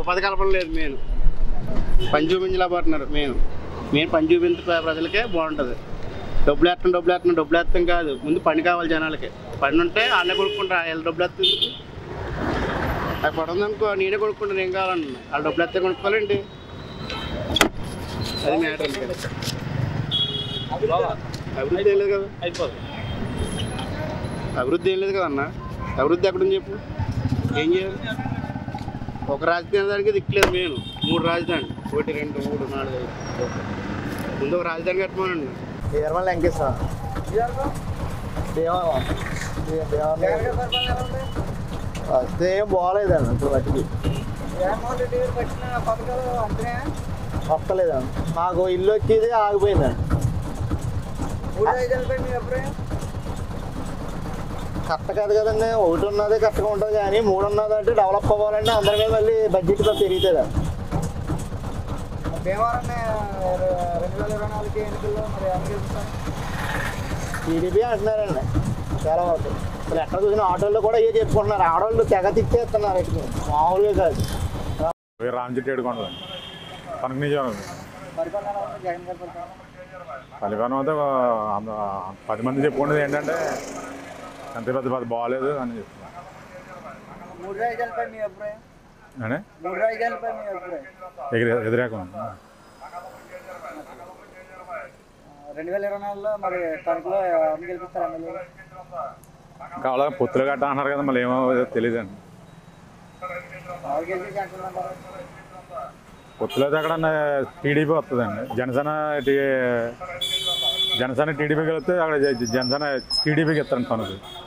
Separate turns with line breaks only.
ఉపాధి కల్పన లేదు మెయిన్ పని చూపించలేకపోతున్నారు మెయిన్ మెయిన్ పని చూపించే ప్ర- ప్రజలకే బాగుంటుంది డబ్బులు వేస్తాం డబ్బులు వేస్తాం డబ్బులు వేస్తాం కాదు ముందు పని కావాలి జనాలకి పని ఉంటే వాళ్ళే కొనుక్కుంటారు వీళ్ళు డబ్బులు వేస్తే అది పడుతుంది అనుకో నేనే కొనుక్కుంటాను ఏం కావాలన్నా వాళ్ళు డబ్బులు వేస్తే కొనుక్కోవాలండి అది మ్యాటర్ అభివృద్ధి ఏం లేదు కదా
అయిపోతుంది
అభివృద్ధి ఏం లేదు కదన్న అభివృద్ధి ఎక్కడుంది చెప్పు ఏం చేయాలి ఒక రాజధాని దానికి దిక్కులేదు నేను మూడు రాజధాని ఒకటి రెండు మూడు నాలుగు ఐదు ముందు ఒక రాజధాని కట్టమనండి
నిర్మల్ వెంకటేశ్వర దేవాలయం దేవాలయం వస్తే ఏం బాగోలేదండి ఇప్పుడు బట్టికి వస్తలేదండి మాకు ఇల్లు వచ్చేది ఆగిపోయిందండి కరెక్ట్ కాదు కదండి ఒకటి ఉన్నది కరెక్ట్గా ఉంటుంది కానీ మూడు ఉన్నది అంటే డెవలప్ అవ్వాలంటే అందరి మీద మళ్ళీ బడ్జెట్ పెరుగుతుంది టీడీపీ అంటున్నారండి చాలా వరకు అసలు ఎక్కడ చూసిన ఆటోల్లో కూడా ఏ చెప్పుకుంటున్నారు ఆడవాళ్ళు తెగ తిప్పేస్తున్నారు ఎట్టుకుని మామూలుగా కాదు
రామచెట్టి ఏడుకొండలు పనికి నిజం పరిపాలన అయితే అంద- పది మంది చెప్పుకునేది ఏంటంటే అంత పెద్ద పెద్ద బాగాలేదు అని చెప్తున్నారు
మూడు రాజధానిపై మీ అభిప్రాయం
అంటే
మూడు రాజధానిపై మీ అభిప్రాయం
ఎగిరి ఎదురేకం
రెండు వేల ఇరవై నాలుగులో మరి తణుకులో ఎవరిని గెలిపిస్తారు ఎమ్మెల్యే
ఇంకా అలాగే పొత్తులు గట్ట అన్నారు కదా మళ్ళీ ఏమో తెలియదండి
ఎవరు గెలిపించి అంటున్నారు
పొత్తులో అయితే అక్కడ టీడీపీ వస్తుందండి జనసేన టీ- జనసేన టీడీపీకి వెళ్తే అక్కడ జ- జనసేన టీడీపీకి ఇస్తారండి తనకు